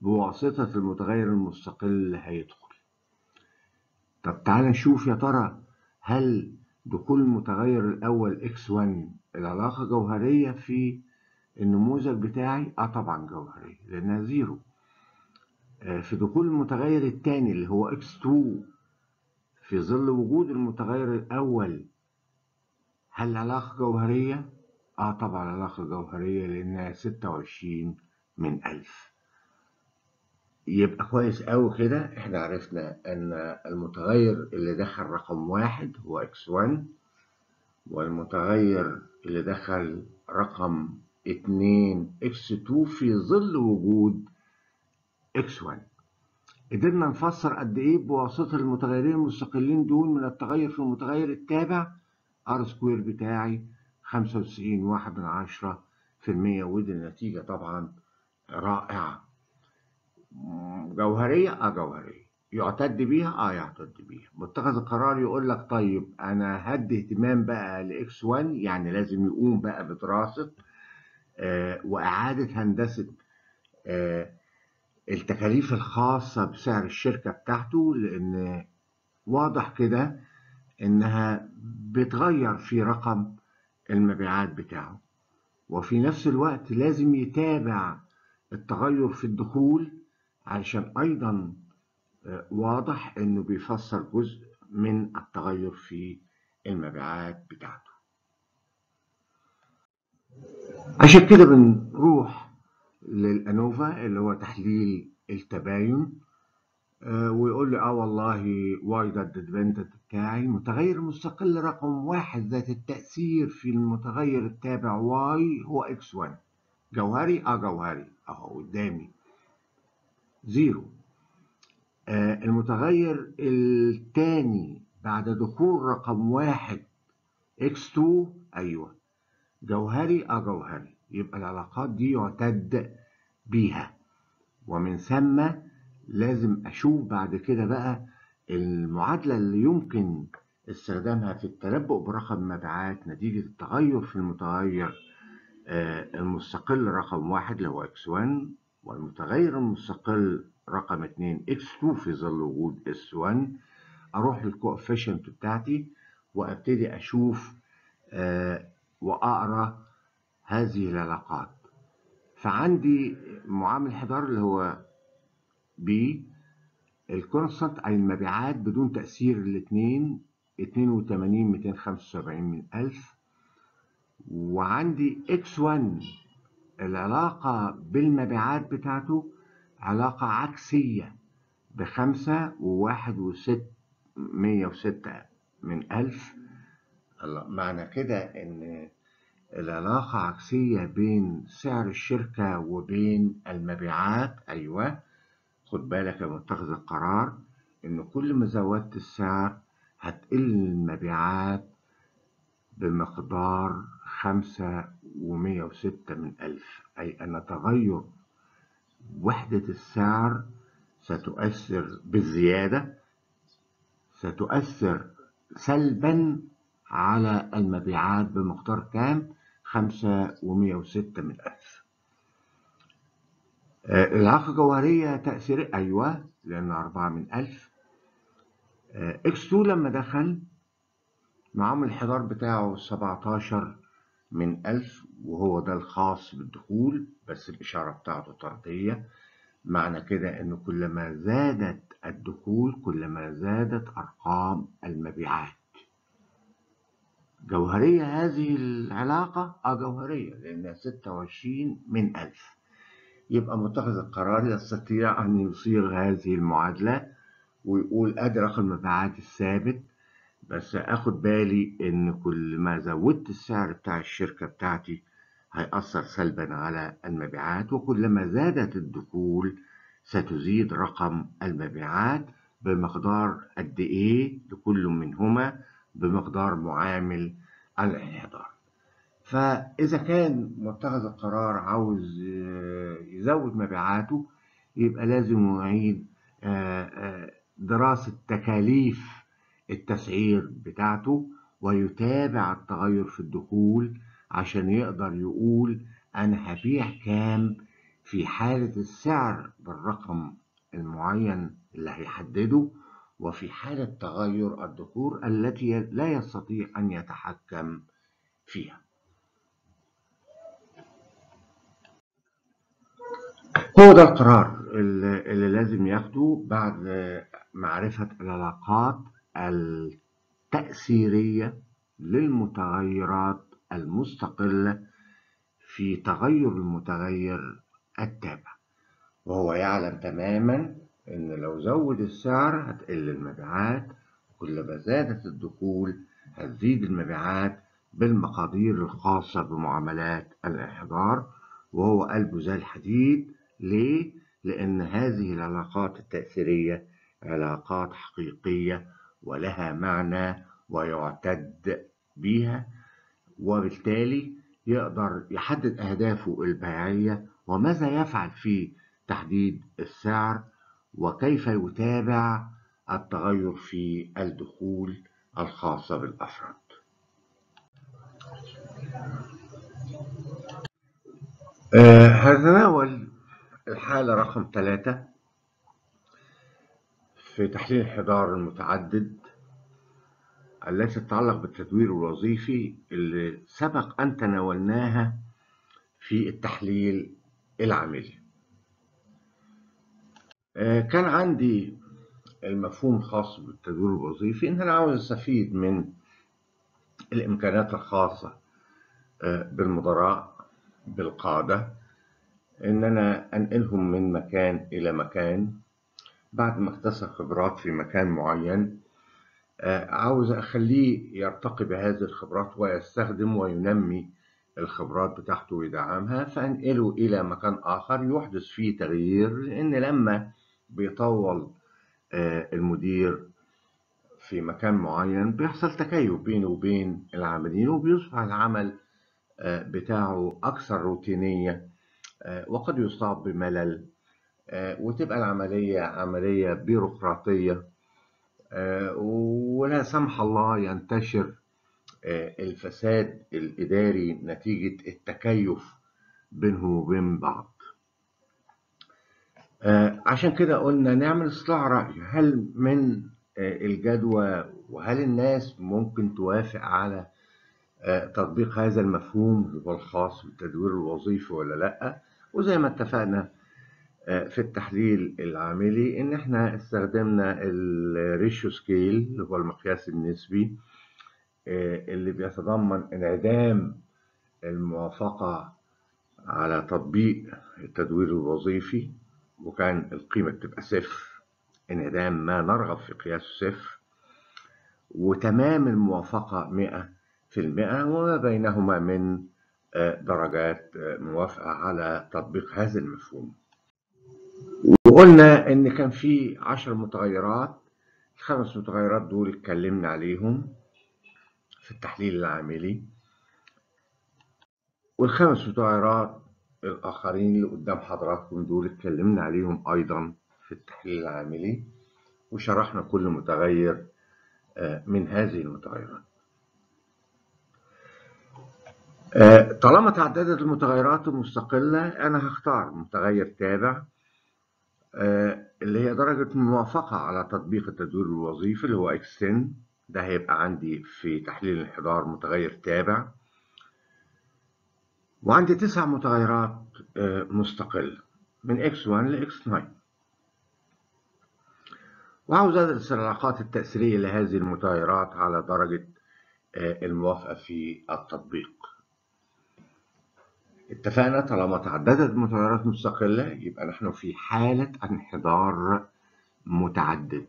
بواسطة المتغير المستقل اللي هيدخل طب تعال نشوف يا ترى هل دخول المتغير الأول x1 العلاقة جوهرية في النموذج بتاعي؟ اه طبعا جوهرية لأنها زيرو آه في دخول المتغير الثاني اللي هو x2 في ظل وجود المتغير الأول هل العلاقة جوهرية؟ اه طبعا علاقة جوهرية لأنها ستة وعشرين من ألف يبقى كويس أوي كده احنا عرفنا أن المتغير اللي دخل رقم واحد هو x1 والمتغير اللي دخل رقم اتنين x2 في ظل وجود x1 قدرنا نفسر قد ايه بواسطة المتغيرين المستقلين دول من التغير في المتغير التابع ار سكوير بتاعي خمسة وتسعين واحد من عشرة في المية ودي النتيجة طبعا رائعة جوهرية اه جوهرية يعتد بيها اه يعتد بيها متخذ القرار يقول لك طيب انا هدي اهتمام بقى لاكس 1 يعني لازم يقوم بقى بدراسة آه واعادة هندسة آه التكاليف الخاصة بسعر الشركة بتاعته لان واضح كده انها بتغير في رقم المبيعات بتاعه وفي نفس الوقت لازم يتابع التغير في الدخول علشان ايضا واضح انه بيفسر جزء من التغير في المبيعات بتاعته عشان كده بنروح للانوفا اللي هو تحليل التباين ويقول لي اه والله واي ده الديبندنت بتاعي متغير مستقل رقم واحد ذات التأثير في المتغير التابع واي هو اكس 1 جوهري اه جوهري اهو قدامي زيرو آه المتغير الثاني بعد دخول رقم واحد اكس 2 ايوه جوهري اه جوهري يبقى العلاقات دي يعتد بيها ومن ثم لازم أشوف بعد كده بقى المعادلة اللي يمكن استخدامها في التنبؤ برقم مبيعات نتيجة التغير في المتغير المستقل رقم واحد اللي هو x1 والمتغير المستقل رقم اتنين x2 في ظل وجود s1 أروح للكوفيشنت بتاعتي وأبتدي أشوف وأقرأ هذه العلاقات فعندي معامل حضار اللي هو ب الكونستانت أي المبيعات بدون تأثير الاثنين 82 275 من ألف وعندي x1 العلاقة بالمبيعات بتاعته علاقة عكسية بخمسة وواحد وست مية وستة من ألف الله معنى كده إن العلاقة عكسية بين سعر الشركة وبين المبيعات أيوه خد بالك يا متخذ القرار إن كل ما زودت السعر هتقل المبيعات بمقدار خمسة ومية وستة من ألف أي أن تغير وحدة السعر ستؤثر بالزيادة ستؤثر سلبا على المبيعات بمقدار كام؟ خمسة ومية وستة من ألف العلاقة الجوهرية تأثير أيوة لأن أربعة من ألف إكس 2 لما دخل معامل الحضار بتاعه سبعتاشر من ألف وهو ده الخاص بالدخول بس الإشارة بتاعته طردية معنى كده إن كلما زادت الدخول كلما زادت أرقام المبيعات جوهرية هذه العلاقة أه جوهرية لأنها ستة وعشرين من ألف يبقى متخذ القرار يستطيع أن يصيغ هذه المعادلة ويقول أدي رقم المبيعات الثابت بس أخد بالي إن كل ما زودت السعر بتاع الشركة بتاعتي هيأثر سلبا على المبيعات وكلما زادت الدخول ستزيد رقم المبيعات بمقدار قد إيه لكل منهما بمقدار معامل الانحدار فإذا كان متخذ القرار عاوز يزود مبيعاته يبقى لازم يعيد دراسة تكاليف التسعير بتاعته ويتابع التغير في الدخول عشان يقدر يقول أنا هبيع كام في حالة السعر بالرقم المعين اللي هيحدده وفي حالة تغير الدخول التي لا يستطيع أن يتحكم فيها هو ده القرار اللي اللي لازم ياخده بعد معرفة العلاقات التأثيرية للمتغيرات المستقلة في تغير المتغير التابع وهو يعلم تماما ان لو زود السعر هتقل المبيعات كل ما زادت الدخول هتزيد المبيعات بالمقادير الخاصة بمعاملات الانحدار وهو قلبه زي الحديد ليه؟ لأن هذه العلاقات التأثيرية علاقات حقيقية ولها معنى ويعتد بها وبالتالي يقدر يحدد أهدافه البيعية وماذا يفعل في تحديد السعر وكيف يتابع التغير في الدخول الخاصة بالأفراد آه، هنتناول الحالة رقم ثلاثة في تحليل الحضار المتعدد التي تتعلق بالتدوير الوظيفي اللي سبق أن تناولناها في التحليل العملي آه، كان عندي المفهوم الخاص بالتدوير الوظيفي إن أنا عاوز أستفيد من الإمكانات الخاصة آه، بالمدراء بالقادة إن أنا أنقلهم من مكان إلى مكان بعد ما اكتسب خبرات في مكان معين آه، عاوز أخليه يرتقي بهذه الخبرات ويستخدم وينمي الخبرات بتاعته ويدعمها فأنقله إلى مكان آخر يحدث فيه تغيير لأن لما بيطول آه، المدير في مكان معين بيحصل تكيف بينه وبين العاملين وبيصبح العمل آه، بتاعه أكثر روتينية آه، وقد يصاب بملل آه، وتبقى العملية عملية بيروقراطية آه، ولا سمح الله ينتشر آه، الفساد الإداري نتيجة التكيف بينهم وبين بعض آه، عشان كده قلنا نعمل اصلاح رأي هل من آه، الجدوى وهل الناس ممكن توافق على آه، تطبيق هذا المفهوم اللي هو الخاص بالتدوير الوظيفي ولا لأ وزي ما اتفقنا آه، في التحليل العملي ان احنا استخدمنا الريشيو سكيل اللي هو المقياس النسبي آه، اللي بيتضمن انعدام الموافقة على تطبيق التدوير الوظيفي وكان القيمة بتبقى صفر انعدام ما نرغب في قياسه صفر وتمام الموافقة مئة في المئة وما بينهما من آه، درجات آه، موافقة على تطبيق هذا المفهوم وقلنا إن كان في عشر متغيرات الخمس متغيرات دول اتكلمنا عليهم في التحليل العملي والخمس متغيرات الآخرين اللي قدام حضراتكم دول اتكلمنا عليهم أيضا في التحليل العملي وشرحنا كل متغير آه، من هذه المتغيرات آه، طالما تعددت المتغيرات المستقلة أنا هختار متغير تابع آه، اللي هي درجة الموافقة على تطبيق التدوير الوظيفي اللي هو X10 ده هيبقى عندي في تحليل الانحدار متغير تابع وعندي تسع متغيرات آه، مستقلة من X1 ل X9 وعاوز أدرس العلاقات التأثيرية لهذه المتغيرات على درجة آه، الموافقة في التطبيق اتفقنا طالما تعددت المتغيرات مستقلة يبقى نحن في حالة انحدار متعدد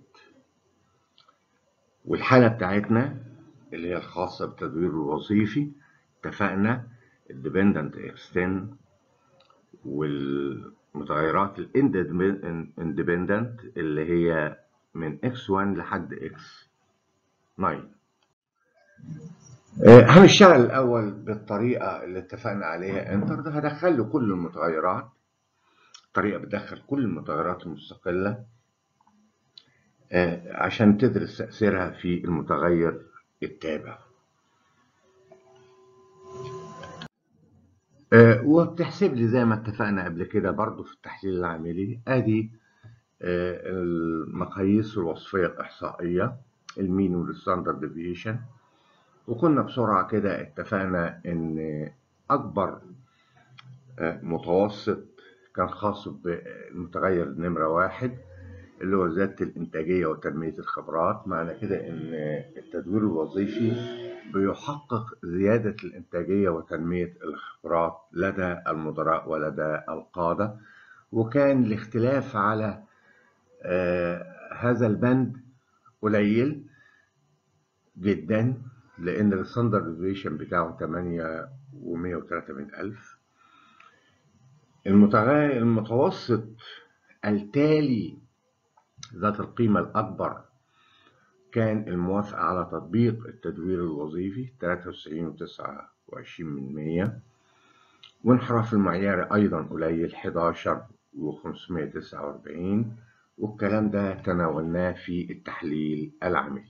والحالة بتاعتنا اللي هي الخاصة بالتدوير الوظيفي اتفقنا الديبندنت اكستند والمتغيرات الاندبندنت اللي هي من x1 لحد x9 آه، هنشتغل الأول بالطريقة اللي اتفقنا عليها انتر ده هدخل له كل المتغيرات طريقة بتدخل كل المتغيرات المستقلة آه، عشان تدرس تأثيرها في المتغير التابع آه، وبتحسب لي زي ما اتفقنا قبل كده برضو في التحليل العملي ادي آه، المقاييس الوصفية الإحصائية المين والستاندرد ديفيشن وكنا بسرعة كده اتفقنا إن أكبر آه، متوسط كان خاص بالمتغير نمرة واحد اللي هو زيادة الإنتاجية وتنمية الخبرات معنى كده إن التدوير الوظيفي بيحقق زيادة الإنتاجية وتنمية الخبرات لدى المدراء ولدى القادة وكان الاختلاف على آه هذا البند قليل جدا لأن الستاندرد ديفيشن بتاعه 8 و103 من ألف المتغير المتوسط التالي ذات القيمة الأكبر كان الموافقة على تطبيق التدوير الوظيفي 93.29 من 100 وانحراف المعياري أيضا قليل 11 و549 والكلام ده تناولناه في التحليل العملي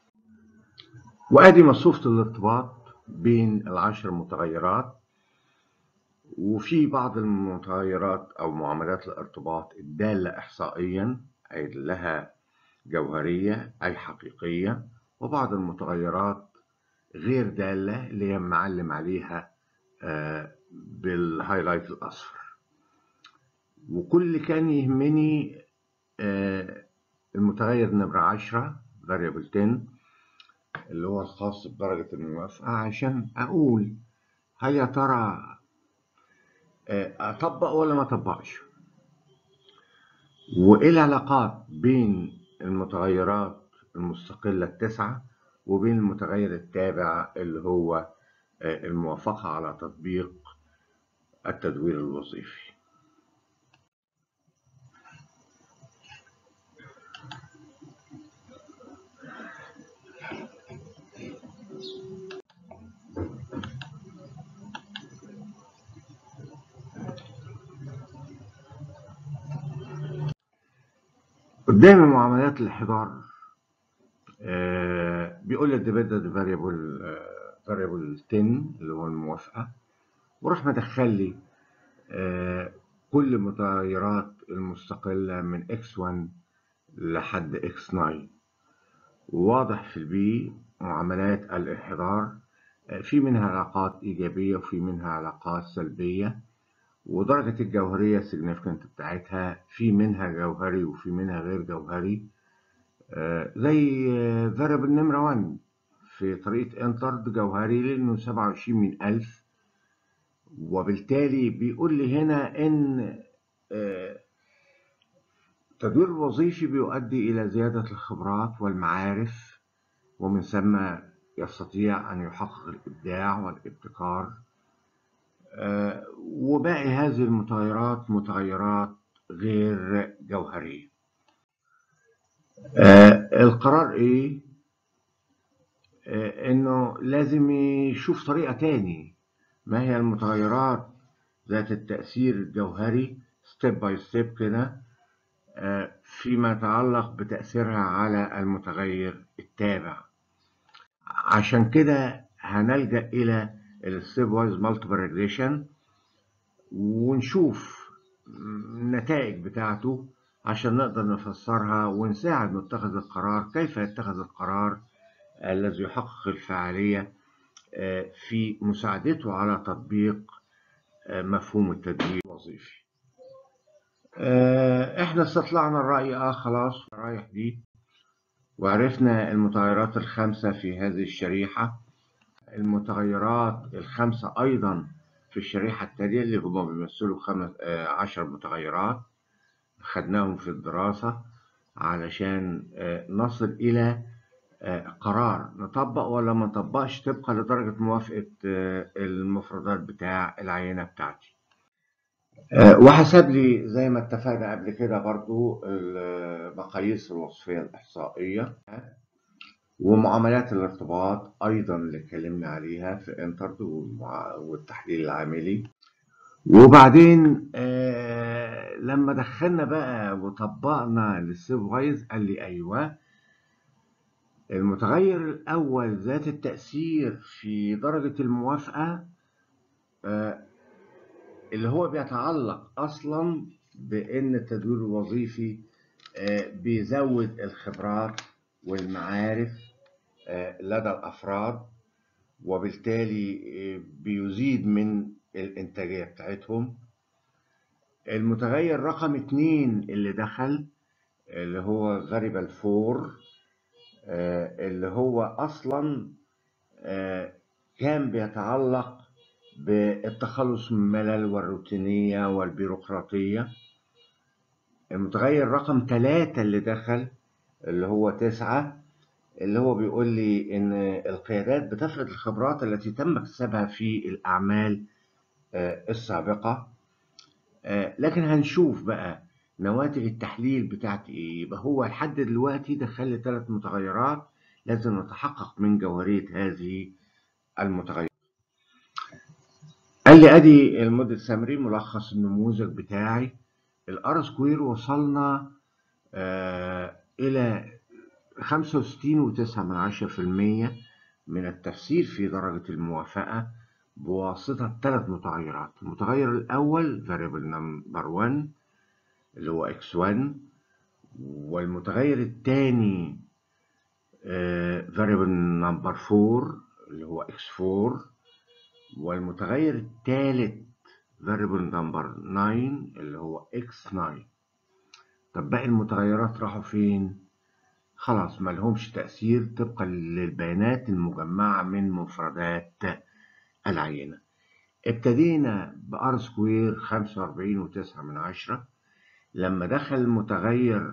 وادي مصفوفة الارتباط بين العشر متغيرات وفي بعض المتغيرات او معاملات الارتباط الدالة احصائيا اي لها جوهرية اي حقيقية وبعض المتغيرات غير دالة اللي هي معلم عليها بالهايلايت الاصفر وكل كان يهمني المتغير نمرة عشرة variable 10 اللي هو الخاص بدرجة الموافقة عشان أقول هل يا ترى أطبق ولا ما أطبقش وإيه العلاقات بين المتغيرات المستقلة التسعة وبين المتغير التابع اللي هو الموافقة على تطبيق التدوير الوظيفي قدامي معاملات الحضار آه بيقول لي الديبندنت فاريبل فاريبل 10 اللي هو الموافقه وراح مدخل لي آه كل المتغيرات المستقله من x1 لحد x9 وواضح في البي معاملات الانحدار آه في منها علاقات ايجابيه وفي منها علاقات سلبيه ودرجة الجوهرية significant بتاعتها في منها جوهري وفي منها غير جوهري آه زي آه variable نمرة 1 في طريقة انترد جوهري لأنه 27 من ألف وبالتالي بيقول لي هنا إن آه التدوير الوظيفي بيؤدي إلى زيادة الخبرات والمعارف ومن ثم يستطيع أن يحقق الإبداع والابتكار آه وباقي هذه المتغيرات متغيرات غير جوهرية آه القرار ايه آه انه لازم يشوف طريقة تاني ما هي المتغيرات ذات التأثير الجوهري ستيب باي ستيب كده فيما يتعلق بتأثيرها على المتغير التابع عشان كده هنلجأ إلى الستيب وايز مالتيبل ريجريشن ونشوف النتائج بتاعته عشان نقدر نفسرها ونساعد متخذ القرار كيف يتخذ القرار الذي يحقق الفعالية في مساعدته على تطبيق مفهوم التدوير الوظيفي احنا استطلعنا الرأي اه خلاص رايح دي وعرفنا المتغيرات الخمسة في هذه الشريحة المتغيرات الخمسة أيضا في الشريحة التالية اللي هما بيمثلوا خمس آه عشر متغيرات خدناهم في الدراسة علشان آه نصل إلى آه قرار نطبق ولا ما نطبقش طبقا لدرجة موافقة المفردات بتاع العينة بتاعتي وحسب لي زي ما اتفقنا قبل كده برضو المقاييس الوصفية الإحصائية ومعاملات الارتباط أيضا اللي اتكلمنا عليها في انترد والتحليل العاملي وبعدين آه لما دخلنا بقى وطبقنا السيبوايز قال لي أيوه المتغير الأول ذات التأثير في درجة الموافقة آه اللي هو بيتعلق أصلا بأن التدوير الوظيفي بيزود الخبرات والمعارف لدى الأفراد وبالتالي بيزيد من الإنتاجية بتاعتهم المتغير رقم اتنين اللي دخل اللي هو غريبة الفور اللي هو أصلا كان بيتعلق بالتخلص من الملل والروتينية والبيروقراطية المتغير رقم ثلاثة اللي دخل اللي هو تسعة اللي هو بيقول لي إن القيادات بتفرض الخبرات التي تم اكتسابها في الأعمال السابقة لكن هنشوف بقى نواتج التحليل بتاعتي إيه يبقى هو لحد دلوقتي دخل لي ثلاث متغيرات لازم نتحقق من جوهرية هذه المتغيرات قال لي ادي الموديل سامري ملخص النموذج بتاعي الار سكوير وصلنا آه الى 65.9 من عشرة في المية من التفسير في درجة الموافقة بواسطة ثلاث متغيرات المتغير الأول variable number 1 اللي هو x1 والمتغير الثاني آه variable number 4 اللي هو x4 والمتغير الثالث variable number 9 اللي هو x9 طب باقي المتغيرات راحوا فين؟ خلاص ملهمش تأثير طبقا للبيانات المجمعة من مفردات العينة ابتدينا بار سكوير 45.9 من عشرة لما دخل المتغير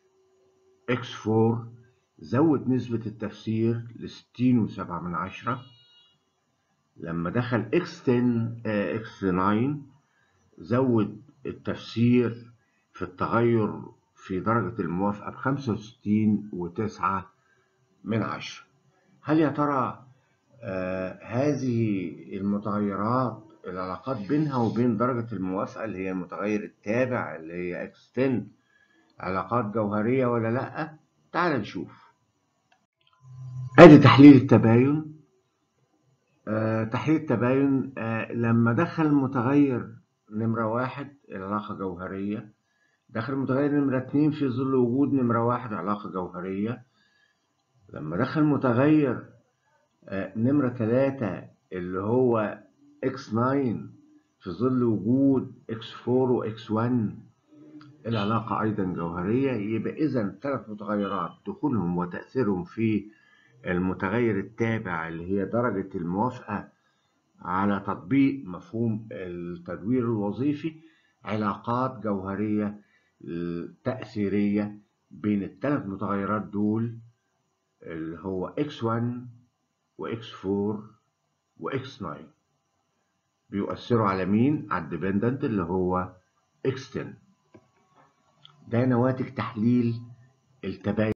x4 زود نسبة التفسير لستين وسبعة من عشرة لما دخل x10 x9 زود التفسير في التغير في درجة الموافقة بخمسة وستين وتسعة من عشرة هل يا ترى آه هذه المتغيرات العلاقات بينها وبين درجة الموافقة اللي هي المتغير التابع اللي هي x10 علاقات جوهرية ولا لأ؟ تعال نشوف ادي تحليل التباين آه تحليل التباين آه لما دخل متغير نمرة واحد العلاقة جوهرية دخل متغير نمرة اتنين في ظل وجود نمرة واحد علاقة جوهرية لما دخل متغير آه نمرة تلاتة اللي هو x9 في ظل وجود x4 و x1 العلاقة أيضا جوهرية يبقى إذا ثلاث متغيرات دخولهم وتأثيرهم في المتغير التابع اللي هي درجة الموافقة على تطبيق مفهوم التدوير الوظيفي علاقات جوهرية تأثيرية بين الثلاث متغيرات دول اللي هو x1 و x4 و x9 بيؤثروا على مين؟ على الديبندنت اللي هو x10 ده نواتج تحليل التباين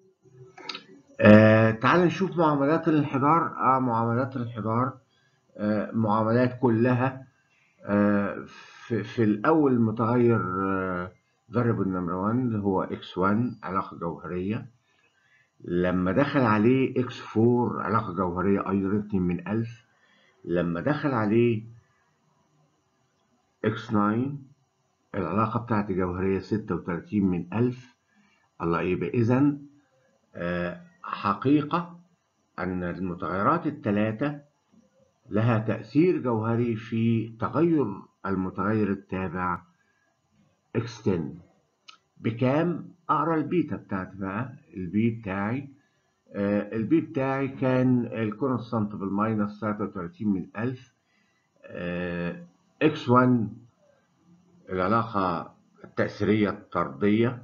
آه تعال نشوف معاملات الانحدار آه معاملات الانحدار آه معاملات كلها آه في, في الأول متغير آه variable number 1 اللي هو x1 علاقة جوهرية لما دخل عليه x4 علاقة جوهرية أيضا 2 من 1000 لما دخل عليه x9 العلاقة بتاعتي جوهرية 36 من 1000 الله يبقى إذا آه حقيقة أن المتغيرات الثلاثة لها تأثير جوهري في تغير المتغير التابع x10 بكام؟ أقرأ البيتا بتاعتي بقى البي بتاعي آه البي بتاعي كان الكونستانت بالماينس 33 من 1000 آه x1 العلاقة التأثيرية الطردية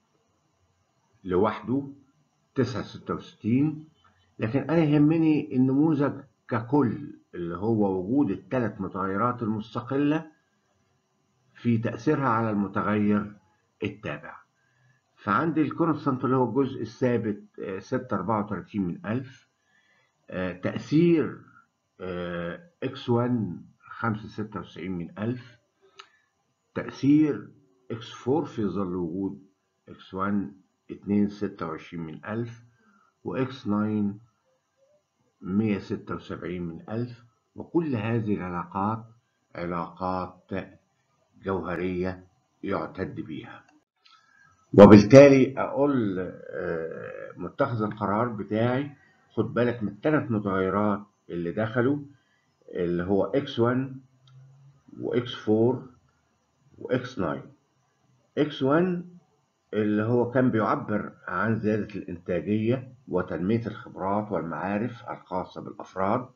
لوحده تسعة ستة وستين لكن أنا يهمني النموذج ككل اللي هو وجود الثلاث متغيرات المستقلة في تأثيرها على المتغير التابع فعندي الكونستانت اللي هو الجزء الثابت ستة أربعة وتلاتين من ألف تأثير إكس ون خمسة ستة وتسعين من ألف تأثير x4 في ظل وجود x1 2 26 من ألف و x9 176 من ألف وكل هذه العلاقات علاقات جوهرية يعتد بيها وبالتالي أقول آه، متخذ القرار بتاعي خد بالك من الثلاث متغيرات اللي دخلوا اللي هو x1 وx4 وx9 x1 اللي هو كان بيعبر عن زيادة الإنتاجية وتنمية الخبرات والمعارف الخاصة بالأفراد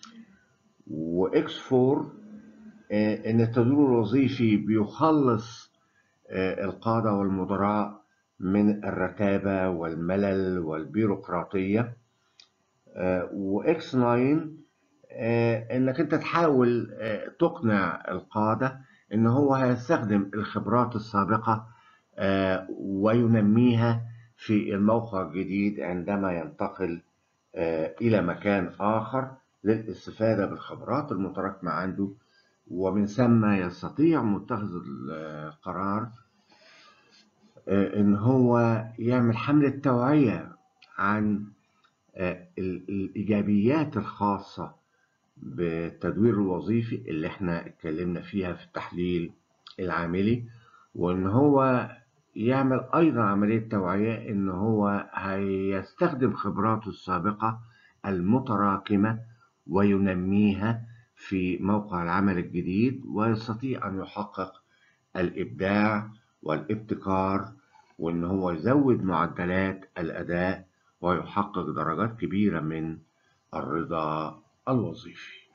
وإكس 4 إن التدوير الوظيفي بيخلص آه، القادة والمدراء من الرتابة والملل والبيروقراطية وإكس 9 آه، إنك أنت تحاول آه، تقنع القادة إن هو هيستخدم الخبرات السابقة آه، وينميها في الموقع الجديد عندما ينتقل آه، إلى مكان آخر للاستفادة بالخبرات المتراكمة عنده ومن ثم يستطيع متخذ القرار آه، إن هو يعمل حملة توعية عن آه، ال- الإيجابيات الخاصة بالتدوير الوظيفي اللي احنا اتكلمنا فيها في التحليل العاملي وإن هو يعمل أيضا عملية توعية إن هو هيستخدم خبراته السابقة المتراكمة وينميها في موقع العمل الجديد ويستطيع أن يحقق الإبداع والابتكار وإن هو يزود معدلات الأداء ويحقق درجات كبيرة من الرضا الوظيفي